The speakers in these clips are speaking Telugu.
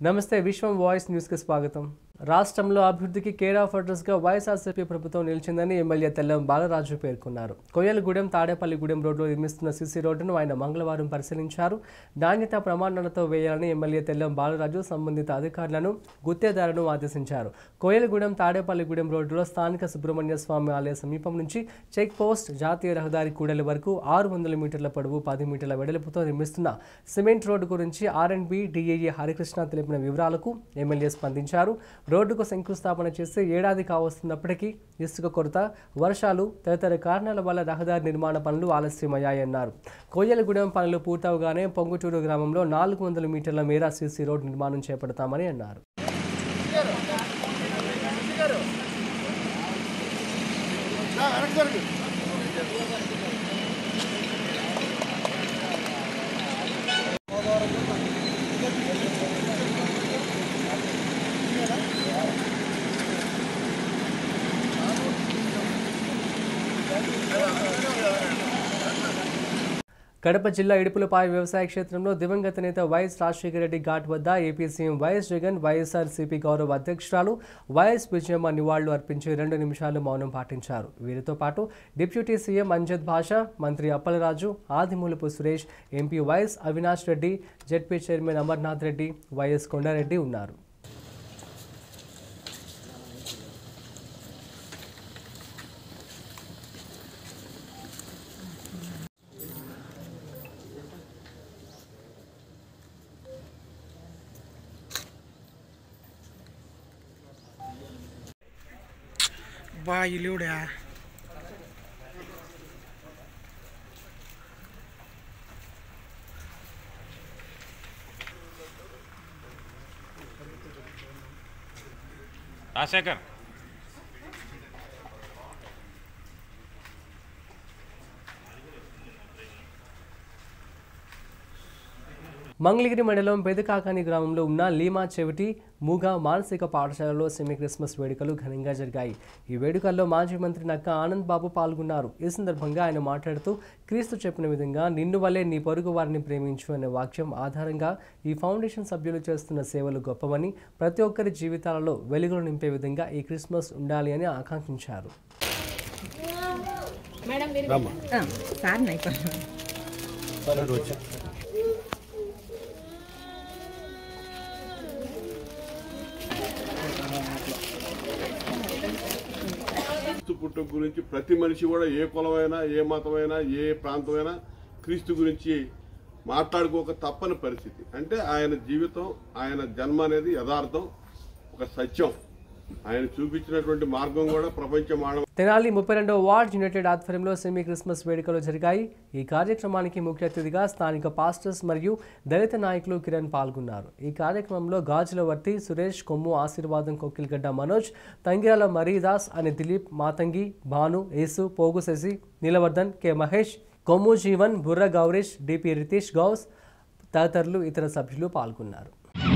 నమస్తే విశ్వం వాయిస్ న్యూస్కి స్వాగతం రాష్ట్రంలో అభివృద్ధికి కేర్ ఆఫ్ అడ్రస్గా వైఎస్ఆర్సీపీ ప్రభుత్వం నిలిచిందని ఎమ్మెల్యే తెల్లం బాలరాజు పేర్కొన్నారు కొయ్యలగూడెం తాడేపల్లిగూడెం రోడ్లో నిర్మిస్తున్న సీసీ రోడ్డును ఆయన మంగళవారం పరిశీలించారు నాణ్యత ప్రమాణాలతో వేయాలని ఎమ్మెల్యే తెల్లం బాలరాజు సంబంధిత అధికారులను గుత్తేదారులను ఆదేశించారు కోయలగూడెం తాడేపల్లిగూడెం రోడ్డులో స్థానిక సుబ్రహ్మణ్య స్వామి ఆలయ సమీపం నుంచి చెక్ పోస్ట్ జాతీయ రహదారి కూడలి వరకు ఆరు వందల మీటర్ల పొడవు పది మీటర్ల వెడల్పుతో నిర్మిస్తున్న సిమెంట్ రోడ్డు గురించి R and B DAA Harikrishna తెలిపిన వివరాలకు ఎమ్మెల్యే స్పందించారు రోడ్డుకు శంకుస్థాపన చేసి ఏడాది కావస్తున్నప్పటికీ ఇసుక కొరత వర్షాలు తదితర కారణాల వల్ల రహదారి నిర్మాణ పనులు ఆలస్యమయ్యాయన్నారు కోయలగూడెం పనులు పూర్తవగానే పొంగుటూరు గ్రామంలో నాలుగు వందల మీటర్ల మేర సీసీ రోడ్డు నిర్మాణం చేపడతామని అన్నారు కడప జిల్లా ఇడుపులపాయ వ్యవసాయ క్షేత్రంలో దివంగత నేత వైఎస్ రాజశేఖర రెడ్డి ఘాట్ వద్ద AP CM YS Jagan YSRCP గౌరవ అధ్యక్షురాలు వైఎస్ విజయమ్మ నివాళులు అర్పించి రెండు నిమిషాలు మౌనం పాటించారు వీరితో పాటు డిప్యూటీ సీఎం అంజద్ భాషా మంత్రి Appalaraju Adimulapu Suresh MP YS Avinash Reddy ZP chairman Amarnath Reddy YS Kondareddy ఉన్నారు బా ఇల్లుడా రాజశేఖర్ మంగళగిరి మండలం పెదకాకాని గ్రామంలో ఉన్న లీమా చెవిటి మూగ మానసిక పాఠశాలలో సెమీ క్రిస్మస్ వేడుకలు ఘనంగా జరిగాయి ఈ వేడుకల్లో మాజీ మంత్రి నక్క ఆనంద్ బాబు పాల్గొన్నారు ఈ సందర్భంగా ఆయన మాట్లాడుతూ క్రీస్తు చెప్పిన విధంగా నిన్ను వల్లే నీ పొరుగు వారిని ప్రేమించు అనే వాక్యం ఆధారంగా ఈ ఫౌండేషన్ సభ్యులు చేస్తున్న సేవలు గొప్పవని ప్రతి ఒక్కరి జీవితాలలో వెలుగులు నింపే విధంగా ఈ క్రిస్మస్ ఉండాలి అని ఆకాంక్షించారు సార్ నైపా క్రీస్తు పుట్టుక గురించి ప్రతి మనిషి కూడా ఏ కులమైనా ఏ మతమైనా ఏ ప్రాంతమైనా క్రీస్తు గురించి మాట్లాడుకోక తప్పని పరిస్థితి అంటే ఆయన జీవితం ఆయన జన్మ అనేది యథార్థం ఒక సత్యం ఆయన చూపించినటువంటి మార్గం కూడా ప్రపంచ మానవ తెనాలి ముప్పై రెండవ వార్డ్ యునైటెడ్ ఆధ్వర్యంలో సెమీ క్రిస్మస్ వేడుకలు జరిగాయి ఈ కార్యక్రమానికి ముఖ్య అతిథిగా స్థానిక పాస్టర్స్ మరియు దళిత నాయకులు కిరణ్ పాల్గొన్నారు ఈ కార్యక్రమంలో గాజుల వర్తి సురేష్ కొమ్ము ఆశీర్వాదం కొక్కిల్గడ్డ మనోజ్ తంగిరాల మరీదాస్ అని దిలీప్ మాతంగి భాను యేసు పోగు శశి నీలవర్ధన్ కె మహేష్ కొమ్ము జీవన్ బుర్ర గౌరీష్ డిపి రితీష్ గౌస్ తదితరులు ఇతర సభ్యులు పాల్గొన్నారు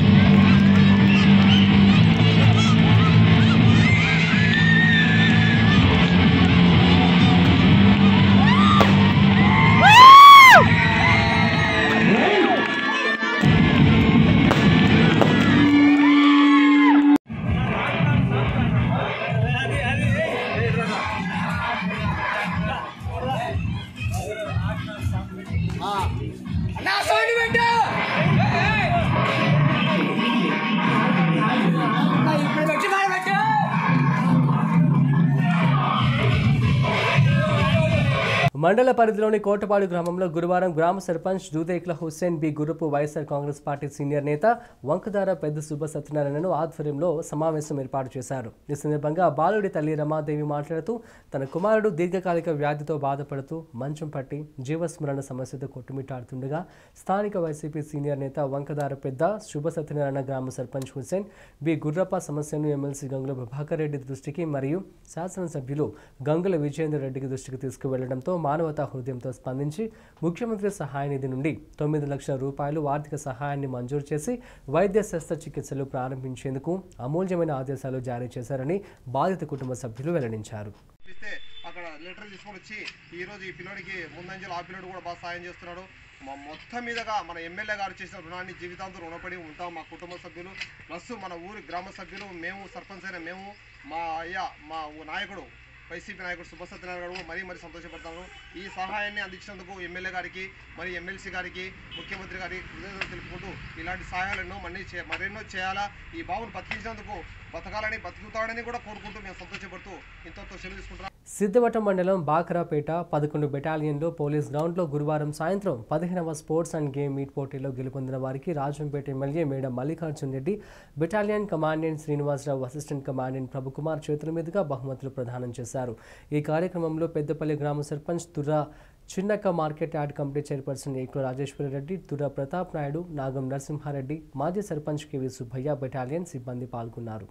మండల పరిధిలోని కోటపాడు గ్రామంలో గురువారం గ్రామ సర్పంచ్ దూదేక్ల హుస్సేన్ బి గురుపు వైఎస్ఆర్ కాంగ్రెస్ పార్టీ సీనియర్ నేత వంకదార పెద్ద సుబ్బ సత్యనారాయణను ఆధ్వర్యంలో సమావేశం ఏర్పాటు చేశారు ఈ సందర్భంగా బాలుడి తల్లి రమాదేవి మాట్లాడుతూ తన కుమారుడు దీర్ఘకాలిక వ్యాధితో బాధపడుతూ మంచం పట్టి జీవస్మరణ సమస్యతో కొట్టుమిట్టాడుతుండగా స్థానిక వైసీపీ సీనియర్ నేత వంకదార పెద్ద శుభ సత్యనారాయణ గ్రామ సర్పంచ్ హుస్సేన్ బి గుర్రప్ప సమస్యను ఎమ్మెల్సీ గంగుల ప్రభాకర్ రెడ్డి దృష్టికి మరియు శాసనసభ్యులు గంగుల విజయేందర్ రెడ్డికి దృష్టికి తీసుకువెళ్లడంతో మానవతా హృదయంతో స్పందించి ముఖ్యమంత్రి సహాయ నిధి నుండి తొమ్మిది లక్షల రూపాయలు ఆర్థిక సహాయాన్ని మంజూరు చేసి వైద్య శస్త్రచికిత్సలు ప్రారంభించేందుకు అమూల్యమైన ఆదేశాలు జారీ చేశారని బాధిత కుటుంబ సభ్యులు వెల్లడించారు ఇస్తే అక్కడ లెటర్ తీసుకొని వచ్చి ఈ రోజు ఈ పిల్లోడికి ముందంజలు ఆ పిల్లోడు కూడా బాగా సాయం చేస్తున్నాడు మా మొత్తం మీదుగా మన ఎమ్మెల్యే గారు చేసిన రుణాన్ని జీవితాంతం రుణపడి ఉంటాం మా కుటుంబ సభ్యులు ప్లస్ మన ఊరి గ్రామ సభ్యులు మేము సర్పంచ్ అయిన మేము మా అయ్యా మా ఊ- నాయకుడు వైసీపీ నాయకుడు సుభ సత్యనారాయణ గారు మరీ మరీ సంతోషపడతాను ఈ సహాయాన్ని అందించినందుకు ఎమ్మెల్యే గారికి మరి ఎమ్మెల్సీ గారికి ముఖ్యమంత్రి గారికి కృతజ్ఞతలు తెలుపుకుంటూ ఇలాంటి సహాయాలు ఎన్నో మళ్ళీ చే మరెన్నో చేయాలా ఈ బాబును బతికించినందుకు బతకాలని బతుకుతాడని కూడా కోరుకుంటూ మేము సంతోషపడుతూ ఇంతతో సెలవు తీసుకుంటున్నాం సిద్ధవటం మండలం బాకరాపేట పదకొండు బెటాలియన్లో పోలీస్ గ్రౌండ్లో గురువారం సాయంత్రం పదిహేనవ స్పోర్ట్స్ అండ్ గేమ్ మీట్ పోటీలో గెలుపొందిన వారికి Rajampet MLA madam Mallikarjun Reddy battalion commandant Srinivasarao assistant commandant Prabhukumar చేతుల మీదుగా బహుమతులు ప్రదానం చేశారు ఈ కార్యక్రమంలో పెద్దపల్లి గ్రామ sarpanch Turra Chinnakka market yard committee chairperson Ekula Rajeswari Reddy Turra Pratap Naidu Nagam Narasimhareddy మాజీ సర్పంచ్ కెవి సుబ్బయ్య బెటాలియన్ సిబ్బంది పాల్గొన్నారు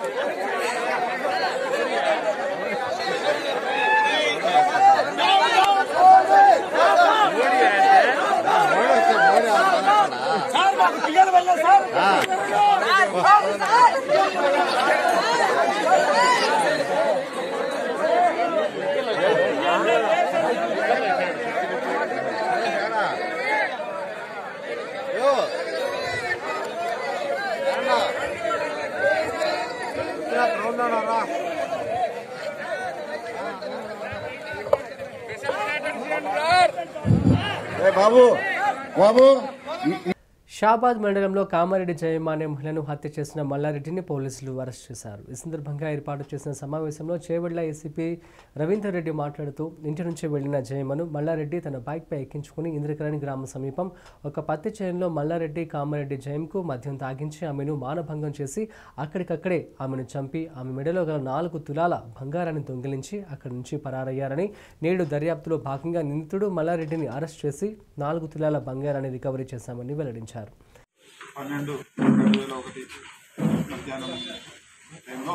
బాబు బాబు షాబాద్ మండలంలో కామారెడ్డి జయమ్మ అనే మహిళను హత్య చేసిన మల్లారెడ్డిని పోలీసులు అరెస్ట్ చేశారు ఈ సందర్భంగా ఏర్పాటు చేసిన సమావేశంలో చేవెళ్ల ఏసీపీ రవీందర్ రెడ్డి మాట్లాడుతూ ఇంటి నుంచి వెళ్లిన జయమ్మను మల్లారెడ్డి తన బైక్పై ఎక్కించుకుని ఇంద్రకరణి గ్రామం సమీపం ఒక పత్తి చేనులో మల్లారెడ్డి కామారెడ్డి జయంకు మద్యం తాగించి ఆమెను మానభంగం చేసి అక్కడికక్కడే ఆమెను చంపి ఆమె మెడలో గల నాలుగు తులాల బంగారాన్ని దొంగిలించి అక్కడి నుంచి పరారయ్యారని నేడు దర్యాప్తులో భాగంగా నిందితుడు మల్లారెడ్డిని అరెస్ట్ చేసి నాలుగు తులాల బంగారాన్ని రికవరీ చేశామని వెల్లడించారు పన్నెండు రెండు వేల ఒకటి మధ్యాహ్నం టైంలో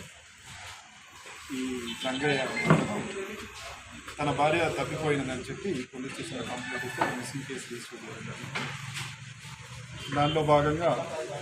ఈ గంగయ్య తన భార్య తప్పిపోయినదని చెప్పి పోలీస్ స్టేషన్లో కంప్లైంట్ ఇస్తే మిస్సింగ్ కేసు తీసుకోవడం జరిగింది దాంట్లో భాగంగా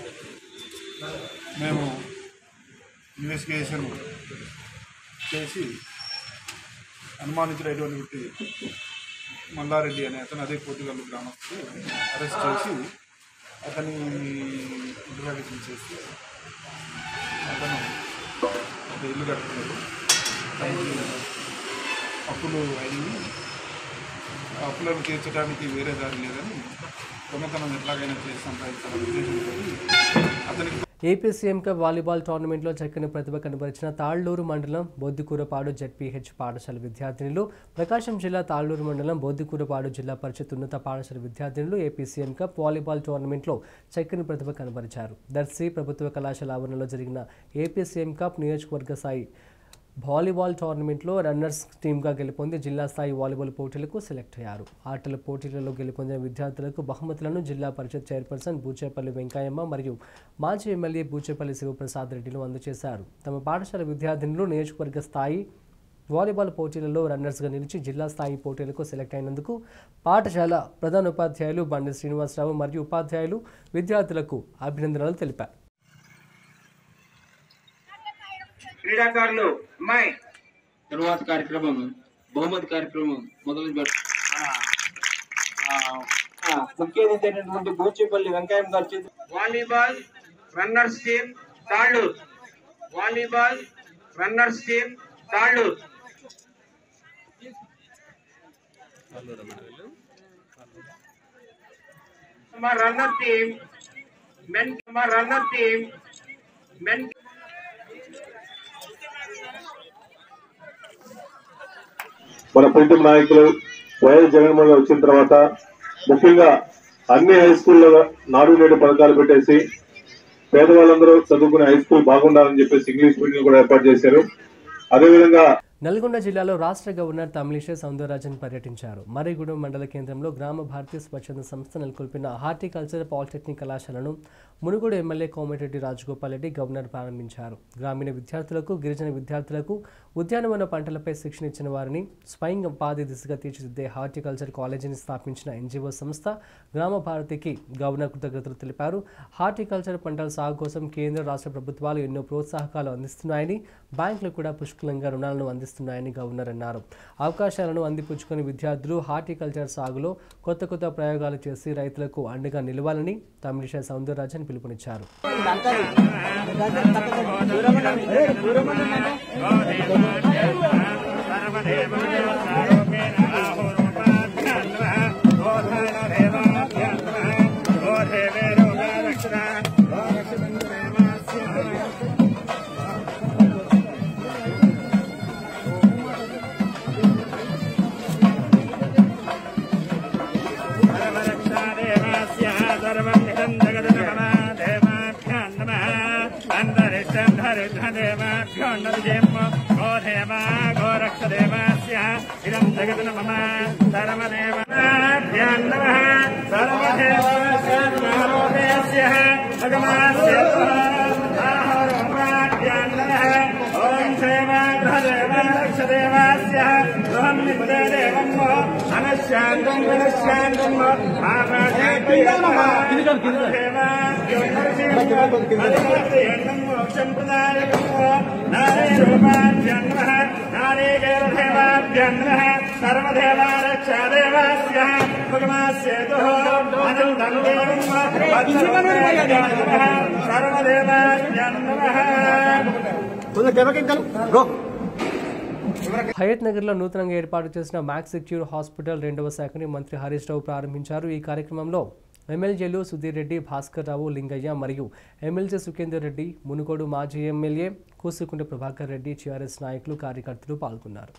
మేము ఇన్వెస్టిగేషన్ చేసి అనుమానితుడైనటువంటి వ్యక్తి మల్లారెడ్డి అనే అతను అదే పోతుగల్లు గ్రామస్తుడు అరెస్ట్ చేసి అతని ఇంటరాగేషన్ చేసి అతను ఒక ఇల్లు కట్టుకున్నాడు దానికి అప్పులు అయింది ఆ అప్పులను తీర్చడానికి వేరే దారి లేదని దొంగతనం ఎట్లాగైనా చేసి సంపాదించాలని ఉద్దేశంతో అతనికి ఏపీ సీఎం కప్ వాలీబాల్ టోర్నమెంట్లో చక్కని ప్రతిభ కనబరిచిన తాళ్లూరు మండలం బొద్దికూరపాడు జడ్పీహెచ్ పాఠశాల విద్యార్థినులు ప్రకాశం జిల్లా తాళ్లూరు మండలం బొద్దికూరపాడు జిల్లా పరిషత్ ఉన్నత పాఠశాల విద్యార్థినులు ఏపీ సీఎం కప్ వాలీబాల్ టోర్నమెంట్లో చక్కని ప్రతిభ కనబరిచారు దర్శి ప్రభుత్వ కళాశాల ఆవరణలో జరిగిన ఏపీ సీఎం కప్ నియోజకవర్గ స్థాయి వాలీబాల్ టోర్నమెంట్లో రన్నర్స్ టీమ్గా గెలుపొంది జిల్లా స్థాయి వాలీబాల్ పోటీలకు సెలెక్ట్ అయ్యారు ఆటల పోటీలలో గెలుపొందిన విద్యార్థులకు బహుమతులను జిల్లా పరిషత్ చైర్పర్సన్ బూచేపల్లి వెంకయ్యమ్మ మరియు మాజీ ఎమ్మెల్యే బూచేపల్లి శివప్రసాద్ రెడ్డిలు అందజేశారు తమ పాఠశాల విద్యార్థినులు నియోజకవర్గ స్థాయి వాలీబాల్ పోటీలలో రన్నర్స్గా నిలిచి జిల్లా స్థాయి పోటీలకు సెలెక్ట్ అయినందుకు పాఠశాల ప్రధాన ఉపాధ్యాయులు బండి శ్రీనివాసరావు మరియు ఉపాధ్యాయులు విద్యార్థులకు అభినందనలు తెలిపారు క్రీడాకారులు అమ్మాయి తరువాత కార్యక్రమం బహుమతి కార్యక్రమం మొదలు పెట్ట ముఖ్య అతిథి అయినటువంటి బూచేపల్లి వెంకయ్య గారి చేతి volleyball runners team Talluru volleyball runners team Talluru మా రన్నర్ టీమ్ మెన్ మా రన్నర్ టీమ్ మెన్ మన ప్రీతం నాయకులు వైఎస్ జగన్మోహన్ గారు వచ్చిన తర్వాత ముఖ్యంగా అన్ని హై స్కూల్లో నాడు నేడు పథకాలు పెట్టేసి పేదవాళ్ళందరూ చదువుకునే హై స్కూల్ బాగుండాలని చెప్పేసి ఇంగ్లీష్ మీడియం కూడా ఏర్పాటు చేశారు అదేవిధంగా నల్గొండ జిల్లాలో రాష్ట్ర గవర్నర్ తమిళిసై సౌందరరాజన్ పర్యటించారు మరిగూడెం మండల కేంద్రంలో గ్రామ భారతీయ స్వచ్ఛంద సంస్థ నెలకొల్పిన హార్టికల్చర్ పాలిటెక్నిక్ కళాశాలను మునుగోడు ఎమ్మెల్యే కోమటిరెడ్డి రాజగోపాల్ రెడ్డి గవర్నర్ ప్రారంభించారు గ్రామీణ విద్యార్థులకు గిరిజన విద్యార్థులకు ఉద్యానవన పంటలపై శిక్షణ ఇచ్చిన వారిని స్వయం ఉపాధి దిశగా తీర్చిదిద్దే హార్టికల్చర్ కాలేజీని స్థాపించిన ఎన్జిఓ సంస్థ గ్రామ భారతికి గవర్నర్ కృతజ్ఞతలు తెలిపారు హార్టికల్చర్ పంటల సాగు కోసం కేంద్ర రాష్ట్ర ప్రభుత్వాలు ఎన్నో ప్రోత్సాహకాలు అందిస్తున్నాయని బ్యాంకులు కూడా పుష్కలంగా రుణాలను అందిస్తున్నాయి అందిస్తున్నాయని గవర్నర్ అన్నారు అవకాశాలను అందిపుచ్చుకుని విద్యార్థులు హార్టికల్చర్ సాగులో కొత్త కొత్త ప్రయోగాలు చేసి రైతులకు అండగా నిలవాలని తమిళిసై సౌందరరాజన్ పిలుపునిచ్చారు హయత్ నగర్లో నూతనంగా ఏర్పాటు చేసిన మ్యాక్స్ సెక్యూర్ హాస్పిటల్ రెండవ శాఖని మంత్రి హరీష్ రావు ప్రారంభించారు ఈ కార్యక్రమంలో ఎమ్మెల్యేలు సుధీర్ రెడ్డి భాస్కర్ రావు లింగయ్య మరియు ఎమ్మెల్సీ సుఖేందర్ రెడ్డి మునుగోడు మాజీ ఎమ్మెల్యే కూసుకుంట ప్రభాకర్ రెడ్డి టీఆర్ఎస్ నాయకులు కార్యకర్తలు పాల్గొన్నారు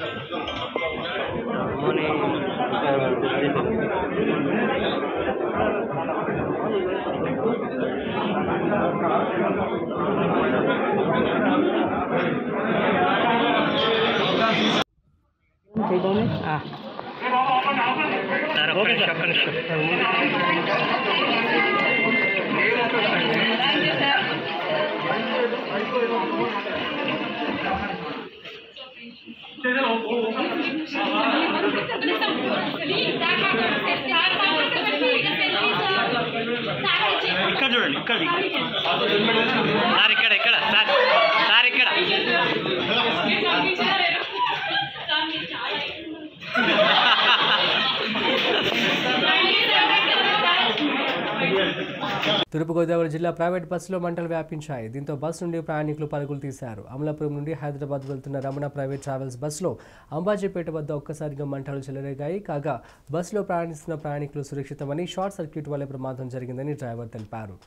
ఇక్కడ చూడండి ఇక్కడ సార్ ఇక్కడ ఇక్కడ సార్ సార్ ఇక్కడ తూర్పుగోదావరి జిల్లా ప్రైవేట్ బస్సులో మంటలు వ్యాపించాయి దీంతో బస్సు నుండి ప్రయాణికులు పరుగులు తీశారు అమలాపురం నుండి హైదరాబాద్ వెళ్తున్న రమణ ప్రైవేట్ ట్రావెల్స్ బస్సులో అంబాజీపేట వద్ద ఒక్కసారిగా మంటలు చెలరేగాయి కాగా బస్సులో ప్రయాణిస్తున్న ప్రయాణికులు సురక్షితమని షార్ట్ సర్క్యూట్ వల్ల ప్రమాదం జరిగిందని డ్రైవర్ తెలిపారు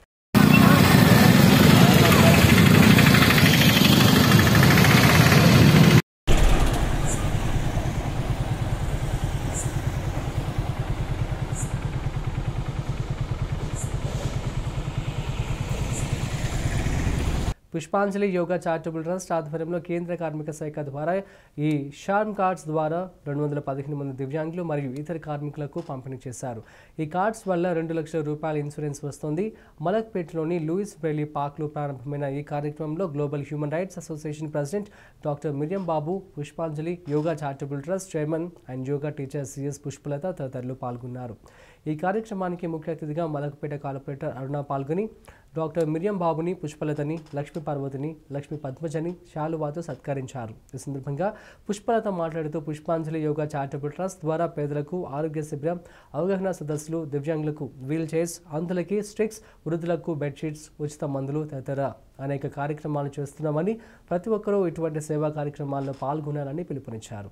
పుష్పాంజలి యోగా చారిటబుల్ ట్రస్ట్ ఆధ్వర్యంలో కేంద్ర కార్మిక శాఖ ద్వారా ఈ షార్మ్ కార్డ్స్ ద్వారా రెండు వందల పదిహేను మంది దివ్యాంగులు మరియు ఇతర కార్మికులకు పంపిణీ చేశారు ఈ కార్డ్స్ వల్ల రెండు లక్షల రూపాయల ఇన్సూరెన్స్ వస్తుంది మలక్పేటలోని లూయిస్ బ్రెలీ పార్క్లో ప్రారంభమైన ఈ కార్యక్రమంలో global human rights association president doctor Miriam Babu Pushpanjali Yoga charitable trust chairman and yoga teacher CS Pushpalatha తదితరులు పాల్గొన్నారు ఈ కార్యక్రమానికి ముఖ్య అతిథిగా మలకపేట కార్పొరేటర్ అరుణ పాల్గొని డాక్టర్ మిరియం బాబుని పుష్పలతని లక్ష్మీ పార్వతిని లక్ష్మీ పద్మజని శాలువాతో సత్కరించారు ఈ సందర్భంగా పుష్పలత మాట్లాడుతూ పుష్పాంజలి యోగా చారిటబుల్ ట్రస్ట్ ద్వారా పేదలకు ఆరోగ్య శిబిరం అవగాహన సదస్సులు దివ్యాంగులకు వీల్ చైర్స్ అంధులకి స్టిక్స్ వృద్ధులకు బెడ్షీట్స్ ఉచిత మందులు తదితర అనేక కార్యక్రమాలు చేస్తున్నామని ప్రతి ఒక్కరూ ఇటువంటి సేవా కార్యక్రమాల్లో పాల్గొనాలని పిలుపునిచ్చారు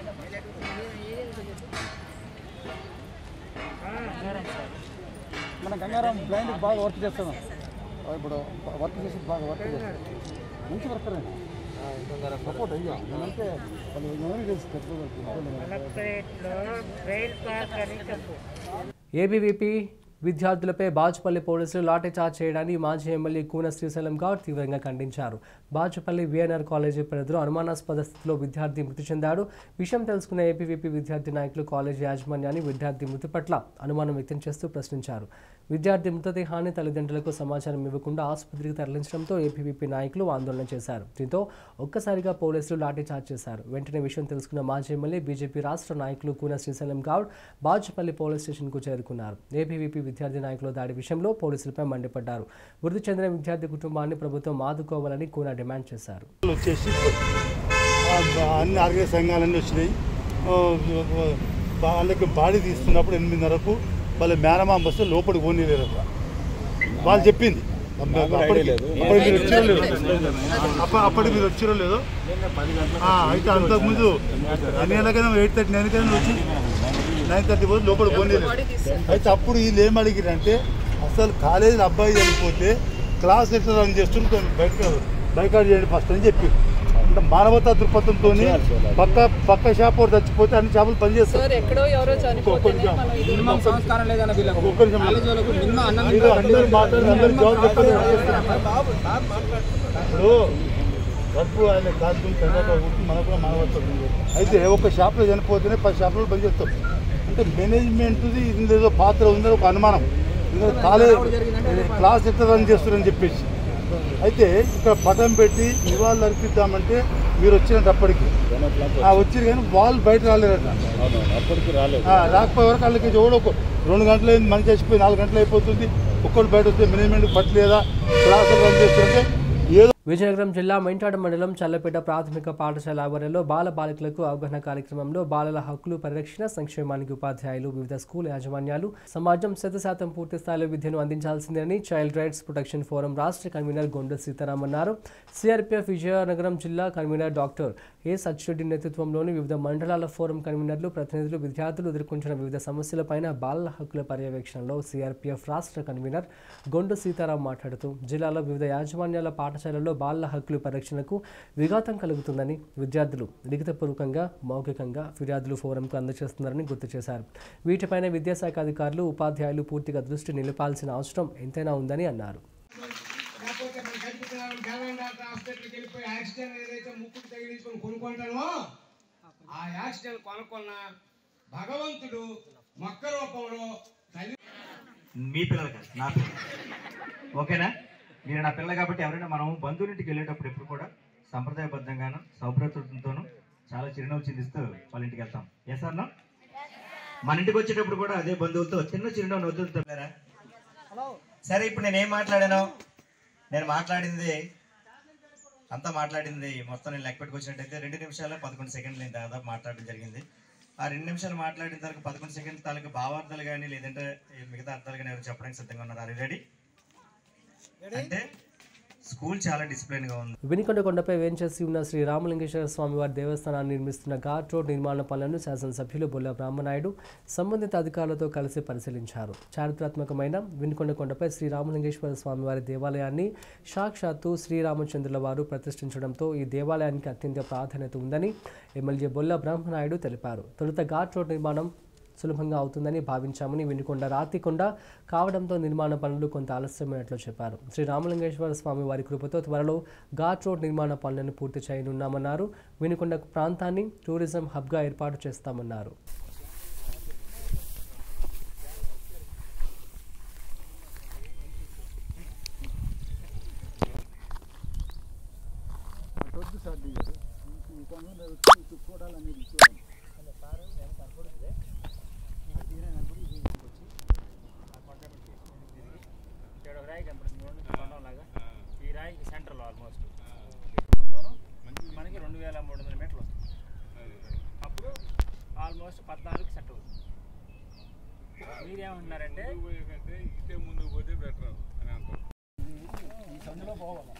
మన మన గంగారాం బ్లైండ్ బాగా వర్క్ చేస్తాను ఇప్పుడు వర్క్ చేసి బాగా వర్క్ చేస్తాను మంచి వర్కర్ అండి సపోర్ట్ అయ్యా నేనంటే వాళ్ళు ఎవరు చేసి ఏబీవీపీ విద్యార్థులపై బాచుపల్లి పోలీసులు లాఠీచార్జ్ చేయడాన్ని మాజీ ఎమ్మెల్యే కూన శ్రీశైలం గౌడ్ తీవ్రంగా ఖండించారు బాచుపల్లి విఎన్ఆర్ కాలేజీ పరిధిలో అనుమానాస్పద స్థితిలో విద్యార్థి మృతి చెందాడు విషయం తెలుసుకున్న ఏపీవీపీ విద్యార్థి నాయకులు కాలేజీ యాజమాన్యాన్ని విద్యార్థి మృతి పట్ల అనుమానం వ్యక్తం చేస్తూ ప్రశ్నించారు విద్యార్థి మృతదేహాన్ని తల్లిదండ్రులకు సమాచారం ఇవ్వకుండా ఆసుపత్రికి తరలించడంతో ఏపీవీపీ నాయకులు ఆందోళన చేశారు దీంతో ఒక్కసారిగా పోలీసులు లాఠీచార్జ్ చేశారు వెంటనే విషయం తెలుసుకున్న మాజీ ఎమ్మెల్యే బీజేపీ రాష్ట్ర నాయకులు కూన శ్రీశైలం గౌడ్ బాచుపల్లి పోలీస్ స్టేషన్కు చేరుకున్నారు ఏపీవీపీ విద్యార్థి నాయకుల దాడి విషయంలో పోలీసులపై మండిపడ్డారు మృతి చెందిన విద్యార్థి కుటుంబాన్ని ప్రభుత్వం ఆదుకోవాలని కూన డిమాండ్ చేశారు వచ్చేసి ఆ, అన్ని ఆర్గనైజ్ సంఘాలన్నీ వచ్చినాయి ఆ, వాళ్ళకి బాడీ తీస్తున్నప్పుడు ఎనిమిదిన్నరకు వాళ్ళ మేనమామ వస్తే లోపలికి పోనీలేరు అక్కడ వాళ్ళు చెప్పింది అప్పటికి అప్పటికి మీరు వచ్చిరో లేదో అప్ప- అప్పటికి మీరు వచ్చిరో లేదో ఆ, అయితే అంతకుముందు ఎన్ని గంటలకైనా ఎయిట్ థర్టీ నైన్ కైనా వచ్చి నైన్ థర్టీ పోతే లోపల పోనీలేదు అయితే అప్పుడు వీళ్ళు ఏం అడిగిరంటే అసలు కాలేజీలో అబ్బాయి చనిపోతే క్లాస్ ఎట్లా రన్ చేస్తుంటే బయట బైకాట్ చేయండి ఫస్ట్ అని చెప్పి అంటే మానవతా దృక్పథంతో పక్క పక్క షాప్ ఒకటి చచ్చిపోతే అన్ని షాపులు పనిచేస్తారు ఎక్కడో ఎవరో చనిపోతేనే మనం ఇది మినిమం సంస్కారం లేదన్న వీళ్ళకు ఒక్క నిమిషం. కాలేజీలకు మినిమం అన్నం మీరు అందరూ మాట్లాడి అందరూ జవాబు చెప్పండి ఇప్పుడు వర్క్ ఆయన కాస్ట్యూమ్ తర్వాత మనకు కూడా మానవత్వం ఉంది. అయితే ఒక షాప్లో చనిపోతేనే పది షాపులు పనిచేస్తాం అంటే మేనేజ్మెంట్ది ఇందులో పాత్ర ఉందని ఒక అనుమానం ఇందులో కాలేజ్ క్లాస్ ఎట్లా రన్ చేస్తారని చెప్పేసి అయితే ఇక్కడ పటం పెట్టి నివాళులు అర్పిద్దామంటే మీరు వచ్చినప్పటికి ఆ వచ్చిరు కానీ వాళ్ళు బయట రాలేరట అప్పటికి రాలేదు ఆ, రాకపోయే వరకు వాళ్ళకి ఎవడో ఒక రెండు గంటలు అయింది మంచి చచ్చిపోయి నాలుగు గంటలు అయిపోతుంది ఒక్కడు బయట వస్తే మేనేజ్మెంట్ పట్టలేదా క్లాసులు రన్ చేస్తుంటే ఏదో విజయనగరం జిల్లా మెంటాడ మండలం చల్లపేట ప్రాథమిక పాఠశాల ఆవరణలో బాల బాలికలకు అవగాహన కార్యక్రమంలో బాలల హక్కులు పరిరక్షణ సంక్షేమానికి ఉపాధ్యాయులు వివిధ స్కూల్ యాజమాన్యాలు సమాజం శత శాతం పూర్తి స్థాయిలో విద్యను అందించాల్సిందని చైల్డ్ రైట్స్ ప్రొటెక్షన్ ఫోరం రాష్ట్ర కన్వీనర్ గొండ సీతారాం అన్నారు సిఆర్పిఎఫ్ విజయనగరం జిల్లా కన్వీనర్ డాక్టర్ ఏ సచ్చిరెడ్డి నేతృత్వంలోని వివిధ మండలాల ఫోరం కన్వీనర్లు ప్రతినిధులు విద్యార్థులు ఎదుర్కొంటున్న వివిధ సమస్యలపైన బాలల హక్కుల పర్యవేక్షణలో సిఆర్పిఎఫ్ రాష్ట్ర కన్వీనర్ గొండు సీతారాం మాట్లాడుతూ జిల్లాలో వివిధ యాజమాన్యాల పాఠశాలల్లో బాలల హక్కుల పరిరక్షణకు విఘాతం కలుగుతుందని విద్యార్థులు లిఖితపూర్వకంగా మౌఖికంగా ఫిర్యాదులు ఫోరంకు అందజేస్తున్నారని గుర్తు చేశారు వీటిపైన విద్యాశాఖ అధికారులు ఉపాధ్యాయులు పూర్తిగా దృష్టి నిలపాల్సిన అవసరం ఎంతైనా ఉందని అన్నారు లేకపోతే మన గడిపిస్తున్నాడు గవర్నమెంట్ డాక్టర్ హాస్పిటల్కి వెళ్ళిపోయి యాక్సిడెంట్ ఏదైతే ముక్కుకు తగిలించుకొని కొనుక్కుంటానో ఆ యాక్సిడెంట్ కొనుక్కున్న భగవంతుడు మొక్క రూపంలో తల్లి మీ పిల్లలు కాదు నా పిల్లలు ఓకేనా మీరు నా పిల్లలు కాబట్టి ఎవరైనా మనం బంధువులింటికి వెళ్ళేటప్పుడు ఎప్పుడు కూడా సంప్రదాయబద్ధంగాను సౌభ్రతతోనూ చాలా చిరునవ్వు చిందిస్తూ వాళ్ళ ఇంటికి వెళ్తాం ఏ సార్ మన ఇంటికి వచ్చేటప్పుడు కూడా అదే బంధువులతో చిన్న చిరునవ్వు నవ్వుతుంటారా సరే ఇప్పుడు నేను ఏం మాట్లాడాను నేను మాట్లాడింది అంతా మాట్లాడింది మొత్తం నేను లెక్క పెట్టుకొచ్చినట్టయితే రెండు నిమిషాలు పదకొండు సెకండ్లు నేను దాదాపు మాట్లాడడం జరిగింది ఆ రెండు నిమిషాలు మాట్లాడిన తర్వాత పదకొండు సెకండ్ల తాలూకు భావార్థాలు కానీ లేదంటే ఈ మిగతా అర్థాలు కానీ ఎవరు చెప్పడానికి సిద్ధంగా ఉన్నారు రెడీ అంటే స్కూల్ చాలా డిసిప్లిన్ గా ఉంది వినికొండ కొండపై వేంచేసి ఉన్న శ్రీ రామలింగేశ్వర స్వామి వారి దేవస్థానాన్ని నిర్మిస్తున్న ఘాట్ రోడ్ నిర్మాణ పనులను శాసనసభ్యులు బొల్ల బ్రహ్మనాయుడు సంబంధిత అధికారులతో కలిసి పరిశీలించారు చారిత్రాత్మకమైన వినికొండ కొండపై శ్రీ రామలింగేశ్వర స్వామి వారి దేవాలయాన్ని సాక్షాత్తు శ్రీరామచంద్రుల వారు ప్రతిష్ఠించడంతో ఈ దేవాలయానికి అత్యంత ప్రాధాన్యత ఉందని ఎమ్మెల్యే బొల్ల బ్రహ్మనాయుడు తెలిపారు తొలుత ఘాట్ రోడ్ నిర్మాణం సులభంగా అవుతుందని భావించామని వినుకొండ రాతికొండ కావడంతో నిర్మాణ పనులు కొంత ఆలస్యమైనట్లు చెప్పారు శ్రీ రామలింగేశ్వర స్వామి వారి కృపతో త్వరలో ఘాట్ రోడ్ నిర్మాణ పనులను పూర్తి చేయనున్నామన్నారు వినుకొండ ప్రాంతాన్ని టూరిజం హబ్గా ఏర్పాటు చేస్తామన్నారు వద్దు సార్ దిగారు ఈ సమయంలో వచ్చి ఇటు చూడాలనేది చూడండి ఇక్కడ ఒక రాయి కనపడుతుంది చూడండి కొండంలాగా ఈ రాయికి సెంటర్లో ఆల్మోస్ట్ కొంత దూరం మనకి రెండు వేల మూడు వందల మీటర్లు వస్తుంది అప్పుడు ఆల్మోస్ట్ పద్నాలుగు సెట్ అవుతుంది మీరేమంటున్నారంటే ఇటే ముందుకు పోతే బెటర్ అని అంటారు ఈ సందులో పోవాలి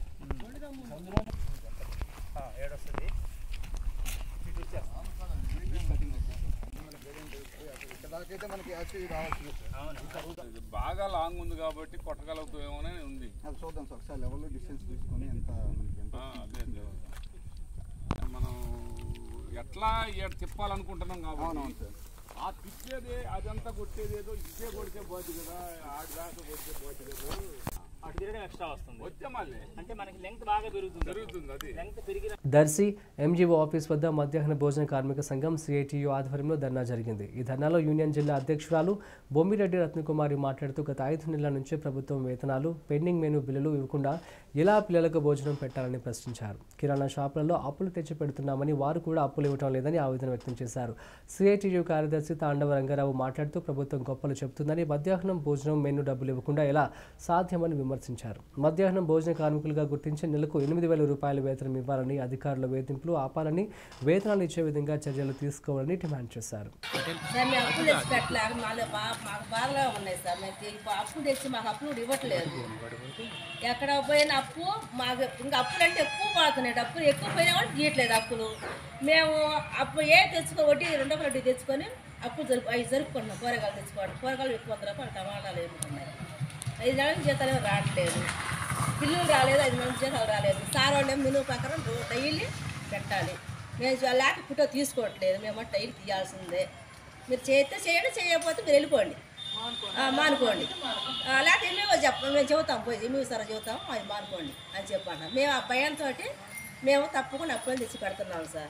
ఆ, ఏడొస్తుంది ఇటు వచ్చేస్తాం ఇక్కడ దాకైతే మనకి యాక్చువల్లీ రావాల్సింది అవును బాగా లాంగ్ ఉంది కాబట్టి కొట్టగలుగుతామేమోనే ఉంది అది చూద్దాం సార్ ఒకసారి లెవెల్లో డిస్టెన్స్ తీసుకొని ఎంత మనకి ఎంత ఆ, అదే అదే మనం ఎట్లా ఇక్కడ తిప్పాలనుకుంటున్నాం అవునవును కాబట్టి ఆ తిప్పేది అదంతా కొట్టేది ఏదో ఇదే కొడితే పోతుంది కదా ఆడి దాకా కొడితే పోతుంది కదా అటు తిరగడం ఎక్స్ట్రా వస్తుంది వచ్చే మళ్ళీ అంటే మనకి లెంగ్త్ బాగా పెరుగుతుంది పెరుగుతుంది అది లెంగ్త్ పెరిగిన దర్శి ఎంజీఓ ఆఫీస్ వద్ద మధ్యాహ్న భోజన కార్మిక సంఘం సిఐటియు ఆధ్వర్యంలో ధర్నా జరిగింది ఈ ధర్నాలో యూనియన్ జిల్లా అధ్యక్షురాలు బొమ్మిరెడ్డి రత్నకుమారి మాట్లాడుతూ గత ఐదు నెలల నుంచి ప్రభుత్వం వేతనాలు పెండింగ్ మెనూ బిల్లులు ఇవ్వకుండా ఎలా పిల్లలకు భోజనం పెట్టాలని ప్రశ్నించారు కిరాణా షాపులలో అప్పులు తెచ్చి పెడుతున్నామని వారు కూడా అప్పులు ఇవ్వడం లేదని ఆవేదన వ్యక్తం చేశారు సిఐటియు కార్యదర్శి తాండవ రంగారావు మాట్లాడుతూ ప్రభుత్వం గొప్పలు చెబుతుందని మధ్యాహ్నం భోజనం మెనూ డబ్బులు ఇవ్వకుండా ఎలా సాధ్యమని విమర్శించారు మధ్యాహ్నం భోజన కార్మికులుగా గుర్తించి నెలకు ఎనిమిది వేల రూపాయల వేతనం ఇవ్వాలని అధికారుల వేధింపులు ఆపాలని వేతనాలు ఇచ్చే విధంగా చర్యలు తీసుకోవాలని డిమాండ్ చేశారు సార్ మేము అప్పులు తెచ్చి పెట్టలేక మాలో బా మాకు బాధగా ఉన్నాయి సార్ మేము తె- అప్పులు తెచ్చి మాకు అప్పులు ఇవ్వట్లేదు ఎక్కడ పోయిన అప్పు మాకు ఇంకా అప్పులు అంటే ఎక్కువ పోతున్నాయి అప్పులు ఎక్కువ పోయినా కూడా తీయట్లేదు అప్పులు మేము అప్పు ఏ తెచ్చుకో వడ్డీ రెండో వడ్డీ తెచ్చుకొని అప్పులు జరుపు అవి జరుపుకుంటున్నాం కూరగాయలు తెచ్చుకోవడం కూరగాయలు ఎక్కువ వంద రూపాయలు టమాటాలు ఏమున్నాయి ఐదు నెలల జీతాలు ఏమీ రావట్లేదు పిల్లలు రాలేదు ఐదు నెలల జీతాలు రాలేదు సార్ వాళ్ళు మెనూ ప్రకారం రో- డైలీ పెట్టాలి మేము చూ- లేక ఫోటో తీసుకోవట్లేదు మేము డైలీ తీయాల్సిందే మీరు చేస్తే చేయండి చేయకపోతే మీరు వెళ్ళిపోండి ఆ, మానుకోండి ఆ, లేకపోతే మేము చెప్ప మేము చెబుతాం పోయి మేము సరే చెబుతాం అది మానుకోండి అని చెప్పండి మేము ఆ భయంతో మేము తప్పకుండా అప్పులు తెచ్చి పెడుతున్నాం సార్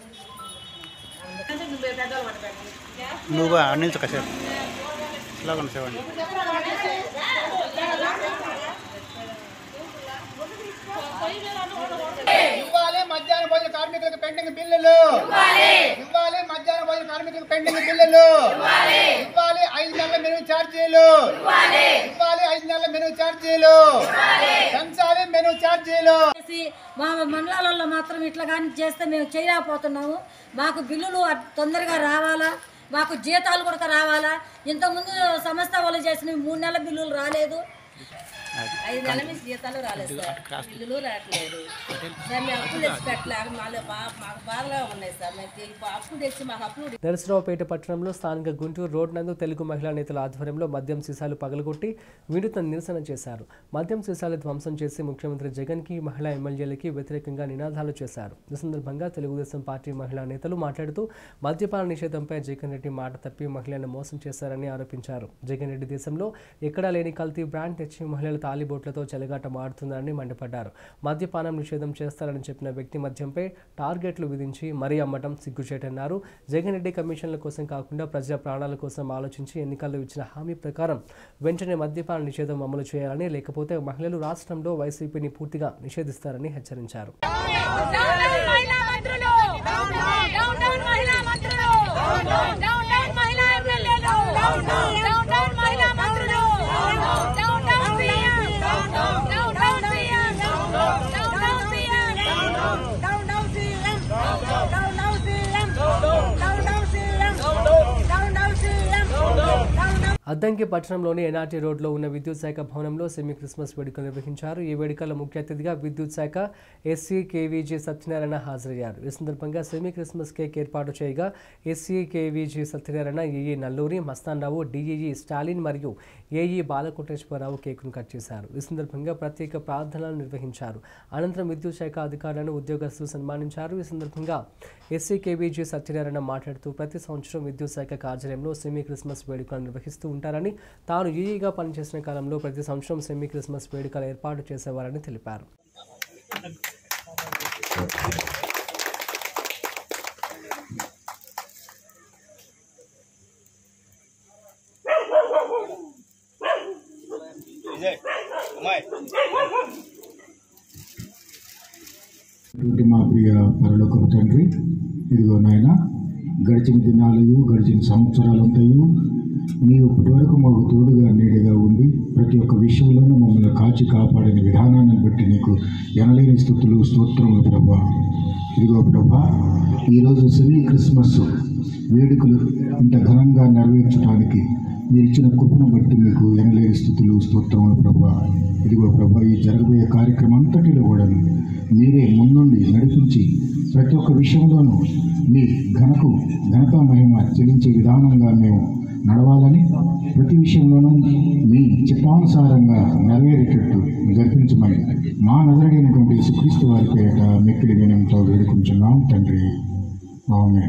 నువ్వు అనిల్ కాసేపు ఇలాగ సేవండి ఇవ్వాలి మధ్యాహ్న భోజన కార్మికులకు పెండింగ్ బిల్లులు ఇవ్వాలి మధ్యాహ్న భోజన కార్మికులకు పెండింగ్ బిల్లులు ఇవ్వాలి ఐదు నెలల మెనూ ఛార్జీలు ఇవ్వాలి ఐదు నెలల మెనూ ఛార్జీలు పెంచాలి మెనూ ఛార్జీలు చేసి మా మండలాలలో మాత్రం ఇట్లా కానీ చేస్తే మేము చేయలేకపోతున్నాము మాకు బిల్లులు అట్- తొందరగా రావాలా మాకు జీతాలు కూడా రావాలా ఇంతకుముందు సంస్థ వాళ్ళు చేసిన మూడు నెలల బిల్లులు రాలేదు ఐదు నెలల నుంచి జీతాలు రాలేదు సార్ బిల్లులు రావట్లేదు సార్ మేము అప్పులు తెచ్చి పెట్టలేక మాలో బా మాకు బాధగా ఉన్నాయి సార్ మేము తె- అప్పులు తెచ్చి మాకు అప్పులు నరసరావుపేట పట్టణంలో స్థానిక గుంటూరు రోడ్ నందు తెలుగు మహిళా నేతల ఆధ్వర్యంలో మద్యం సీసాలు పగలగొట్టి వినూత్న నిరసన చేశారు మద్యం సీసాలు ధ్వంసం చేసి ముఖ్యమంత్రి జగన్కి మహిళా ఎమ్మెల్యేలకి వ్యతిరేకంగా నినాదాలు చేశారు ఈ సందర్భంగా తెలుగుదేశం పార్టీ మహిళా నేతలు మాట్లాడుతూ మద్యపాన నిషేధంపై జగన్ రెడ్డి మాట తప్పి మహిళలను మోసం చేశారని ఆరోపించారు జగన్ రెడ్డి దేశంలో ఎక్కడా లేని కల్తీ బ్రాండ్ తెచ్చి మహిళల తాలిబోట్లతో చెలగాట మాడుతున్నారని మండిపడ్డారు మద్యపానం నిషేధం చేస్తారని చెప్పిన వ్యక్తి మద్యంపై టార్గెట్లు విధించి మరీ అమ్మటం సిగ్గుచేటన్నారు జగన్ రెడ్డి కమిషన్ల కోసం కాకుండా ప్రజల ప్రాణాల కోసం ఆలోచించి ఎన్నికల్లో ఇచ్చిన హామీ ప్రకారం వెంటనే మద్యపాన నిషేధం అమలు చేయాలని లేకపోతే మహిళలు రాష్ట్రంలో వైసీపీని పూర్తిగా నిషేధిస్తారని హెచ్చరించారు అద్దంకి పట్టణంలోని ఎన్ఆర్టీ రోడ్లో ఉన్న విద్యుత్ శాఖ భవనంలో సెమీ క్రిస్మస్ వేడుకలు నిర్వహించారు ఈ వేడుకల ముఖ్య అతిథిగా విద్యుత్ శాఖ ఎస్సీ కేవీజీ సత్యనారాయణ హాజరయ్యారు ఈ సందర్భంగా సెమీ క్రిస్మస్ కేక్ ఏర్పాటు చేయగా SE KVG Satyanarayana AE Nalluri Mastanrao DEE Stalin మరియు ఏఈ బాలకోటేశ్వరరావు కేకును కట్ చేశారు ఈ సందర్భంగా ప్రత్యేక ప్రార్థనలు నిర్వహించారు అనంతరం విద్యుత్ శాఖ అధికారులను ఉద్యోగస్తులు సన్మానించారు ఈ సందర్భంగా ఎస్సీ కేవీజీ సత్యనారాయణ మాట్లాడుతూ ప్రతి సంవత్సరం విద్యుత్ శాఖ కార్యాలయంలో సెమీ క్రిస్మస్ వేడుకలు నిర్వహిస్తూ ఉంటారని తాను ఈఈగా పనిచేసిన కాలంలో ప్రతి సంవత్సరం సెమీ క్రిస్మస్ వేడుకలు ఏర్పాటు చేసేవారని తెలిపారు అటువంటి మా ప్రియ పరలోకపు తండ్రి ఇదిగో నాయన గడిచిన దినాలయు గడిచిన సంవత్సరాలంతయు నీవు ఇప్పటి వరకు మాకు తోడుగా నీడగా ఉండి ప్రతి ఒక్క విషయంలోనూ మమ్మల్ని కాచి కాపాడిన విధానాన్ని బట్టి నీకు ఎనలేని స్థుతులు స్తోత్రములు ప్రభా ఇదిగో ప్రభా ఈరోజు సెమీ క్రిస్మస్ వేడుకలు ఇంత ఘనంగా నెరవేర్చడానికి మీరు ఇచ్చిన కృపను బట్టి మీకు ఎనలేని స్థుతులు స్తోత్రములు ప్రభా ఇదిగో ప్రభా ఈ జరగబోయే కార్యక్రమం అంతటిలో కూడా మీరే ముందుండి నడిపించి ప్రతి ఒక్క విషయంలోనూ మీ ఘనకు ఘనతా మహిమ చెల్లించే విధానంగా మేము నడవాలని ప్రతి విషయంలోనూ మీ చిత్తానుసారంగా నెరవేరేటట్టు జరిపించమని మా నజరడైనటువంటి యేసుక్రీస్తు వారి పేరిట మిక్కిలి వినయంతో వేడుకుంటున్నాం తండ్రి ఆమె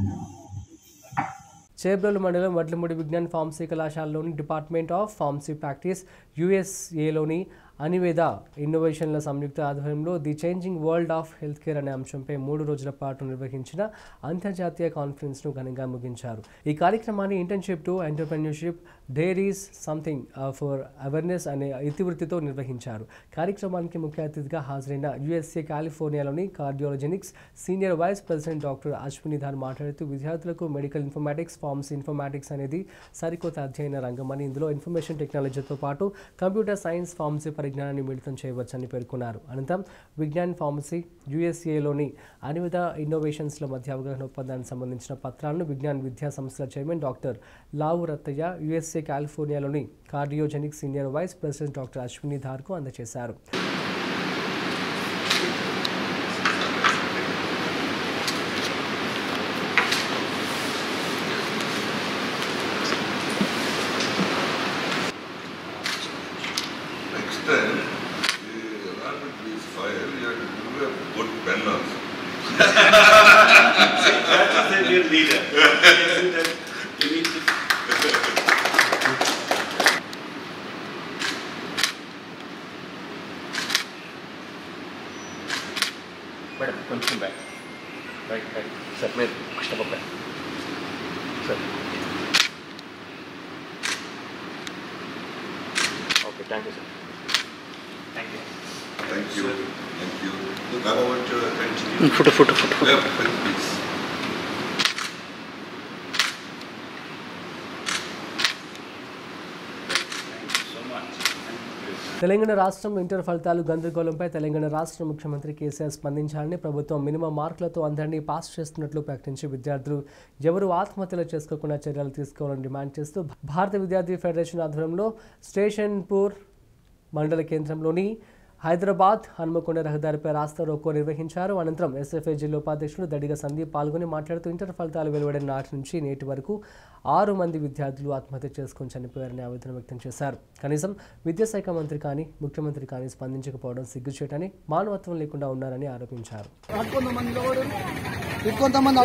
చేబ్రోలు మండలం వడ్లమూడి విజ్ఞాన్ ఫార్మసీ కళాశాలలోని డిపార్ట్మెంట్ ఆఫ్ ఫార్మసీ ప్రాక్టీస్ యుఎస్ఏలోని అనివేద ఇన్నోవేషన్ల సంయుక్త ఆధ్వర్యంలో the changing world of health care అనే అంశంపై మూడు రోజుల పాటు నిర్వహించిన అంతర్జాతీయ కాన్ఫరెన్స్ను ఘనంగా ముగించారు ఈ కార్యక్రమాన్ని internship to entrepreneurship dare is something for awareness అనే ఇతివృత్తితో నిర్వహించారు కార్యక్రమానికి ముఖ్య అతిథిగా హాజరైన యుఎస్ఏ కాలిఫోర్నియాలోని Cardiologenics senior vice president doctor Ashwini Dhar మాట్లాడుతూ విద్యార్థులకు మెడికల్ ఇన్ఫర్మాటిక్స్ ఫార్మసీ ఇన్ఫర్మాటిక్స్ అనేది సరికొత్త అధ్యయన రంగం అని ఇందులో ఇన్ఫర్మేషన్ టెక్నాలజీతో పాటు కంప్యూటర్ సైన్స్ ఫార్మసీ పరిజ్ఞానాన్ని మిళితం చేయవచ్చని పేర్కొన్నారు అనంతరం విజ్ఞాన్ ఫార్మసీ యుఎస్ఏలోని అనివిధ ఇన్నోవేషన్స్ల మధ్య అవగాహన ఒప్పందానికి సంబంధించిన పత్రాలను విజ్ఞాన్ విద్యా సంస్థల chairman doctor Lavu Rathaiah USA కాలిఫోర్నియాలోని Cardiogenic senior vice president doctor Ashwini ధార్కు అందజేశారు Next time, the rabbit is fire, you have to do a good pen also. That is a real leader. You need to- madam కొంచెం బ్యాక్ రైట్ రైట్ సార్ మీరు step back sir okay thank you sir thank you Thank you. Thank you. Look, I want to continue. Photo, photo, photo, photo. Yeah, please. Telangana రాష్ట్రం ఇంటర్ ఫలితాలు గందరగోళంపై తెలంగాణ రాష్ట్ర ముఖ్యమంత్రి కేసీఆర్ స్పందించాలని ప్రభుత్వం మినిమం మార్కులతో అందరినీ పాస్ చేస్తున్నట్లు ప్రకటించి విద్యార్థులు ఎవరు ఆత్మహత్యలు చేసుకోకుండా చర్యలు తీసుకోవాలని డిమాండ్ చేస్తూ భారత విద్యార్థి ఫెడరేషన్ ఆధ్వర్యంలో స్టేషన్పూర్ మండల కేంద్రంలోని హైదరాబాద్ హనుమకొండ రహదారిపై రాస్తా రోకో నిర్వహించారు అనంతరం ఎస్ఎఫ్ఐ జిల్లా ఉపాధ్యక్షుడు దడిగ సందీప్ పాల్గొని మాట్లాడుతూ ఇంటర్ ఫలితాలు వెలువడిన నాటి నుంచి నేటి వరకు ఆరు మంది విద్యార్థులు ఆత్మహత్య చేసుకుని చనిపోయారని ఆవేదన వ్యక్తం చేశారు కనీసం విద్యాశాఖ మంత్రి కానీ ముఖ్యమంత్రి కానీ స్పందించకపోవడం సిగ్గుచేటని మానవత్వం లేకుండా ఉన్నారని ఆరోపించారు కొంతమంది ఇంకొంతమంది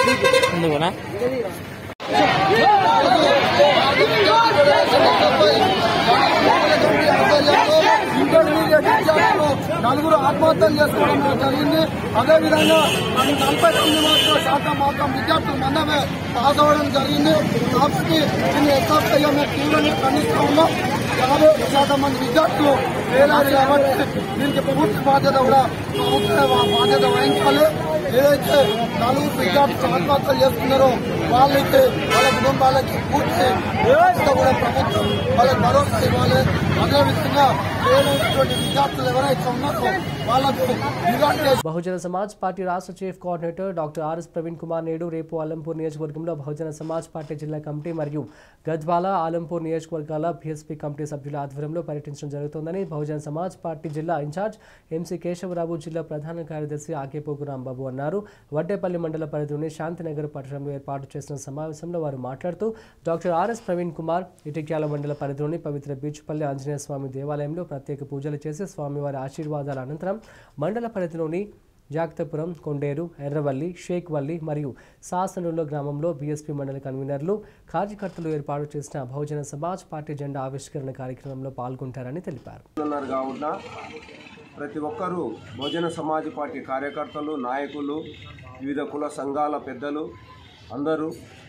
ఇంటర్మీడియట్ విద్యార్థులు నలుగురు ఆత్మహత్యలు చేసుకోవడం జరిగింది అదేవిధంగా నలభై తొమ్మిది మాత్రం శాతం మాత్రం విద్యార్థులు మనమే పాస్ అవ్వడం జరిగింది కాబట్టి దీన్ని ఎస్ఆఫ్ఐ తీవ్రంగా ఖండిస్తూ ఉన్నాం యాభై ఒక శాతం మంది విద్యార్థులు వేలాది కాబట్టి దీనికి పూర్తి బాధ్యత కూడా ప్రభుత్వ బాధ్యత వహించాలి ఏదైతే నలుగురు విద్యార్థులు ఆత్మహత్యలు చేస్తున్నారో వాళ్ళకి వాళ్ళ కుటుంబాలకి పూర్తి వ్యవస్థ కూడా ప్రభుత్వం వాళ్ళకి భరోసా ఇవ్వాలి అదేవిధంగా వేరైనటువంటి విద్యార్థులు ఎవరైతే ఉన్నారో వాళ్ళకు ఇలాంటి బహుజన సమాజ్ పార్టీ రాష్ట్ర chief coordinator doctor RS Praveen Kumar నేడు రేపు అలంపూర్ నియోజకవర్గంలో బహుజన సమాజ్ పార్టీ జిల్లా కమిటీ మరియు గద్వాల ఆలంపూర్ నియోజకవర్గాల బీఎస్పీ కమిటీ సభ్యుల ఆధ్వర్యంలో పర్యటించడం జరుగుతోందని బహుజన సమాజ్ పార్టీ జిల్లా ఇన్ఛార్జ్ ఎంసీ కేశవరావు జిల్లా ప్రధాన కార్యదర్శి ఆకేపోగు రాంబాబు అన్నారు వడ్డేపల్లి మండల పరిధిలోని శాంతినగర్ పట్టణంలో ఏర్పాటు చేసిన సమావేశంలో వారు మాట్లాడుతూ డాక్టర్ ఆర్ఎస్ ప్రవీణ్ కుమార్ ఇటిక్యాల మండల పరిధిలోని పవిత్ర బీచ్పల్లి ఆంజనేయ స్వామి దేవాలయంలో ప్రత్యేక పూజలు చేసి స్వామివారి ఆశీర్వాదాల అనంతరం మండల పరిధిలోని జాగ్తపురం కొండేరు ఎర్రవల్లి షేక్వల్లి మరియు సాసనూరులో గ్రామంలో బీఎస్పీ మండలి కన్వీనర్లు కార్యకర్తలు ఏర్పాటు చేసిన బహుజన సమాజ్ పార్టీ జెండా ఆవిష్కరణ కార్యక్రమంలో పాల్గొంటారని తెలిపారు ఉన్నారు కావున ప్రతి ఒక్కరూ బహుజన సమాజ్ పార్టీ కార్యకర్తలు నాయకులు వివిధ కుల సంఘాల పెద్దలు అందరూ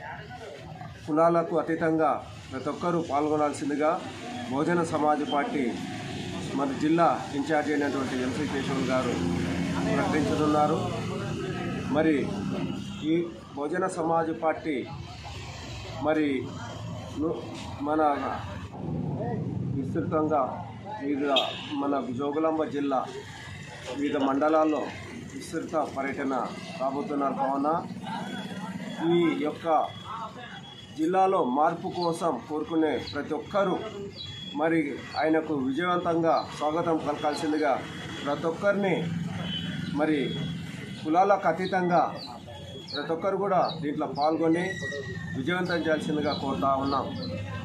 కులాలకు అతీతంగా ప్రతి ఒక్కరూ పాల్గొనాల్సిందిగా బహుజన సమాజ్ పార్టీ మన జిల్లా ఇన్ఛార్జ్ అయినటువంటి ఎంసీ కేశవ్ గారు ప్రకటించనున్నారు మరి ఈ బహుజన సమాజ్ పార్టీ మరి ను- మన విస్తృతంగా వివిధ మన జోగులాంబ జిల్లా వివిధ మండలాల్లో విస్తృత పర్యటన రాబోతున్నారు కావున ఈ యొక్క జిల్లాలో మార్పు కోసం కోరుకునే ప్రతి ఒక్కరూ మరి ఆయనకు విజయవంతంగా స్వాగతం పలకాల్సిందిగా ప్రతి ఒక్కరిని మరి కులాలకు అతీతంగా ప్రతి ఒక్కరు కూడా దీంట్లో పాల్గొని విజయవంతం చేయాల్సిందిగా కోరుతా ఉన్నాం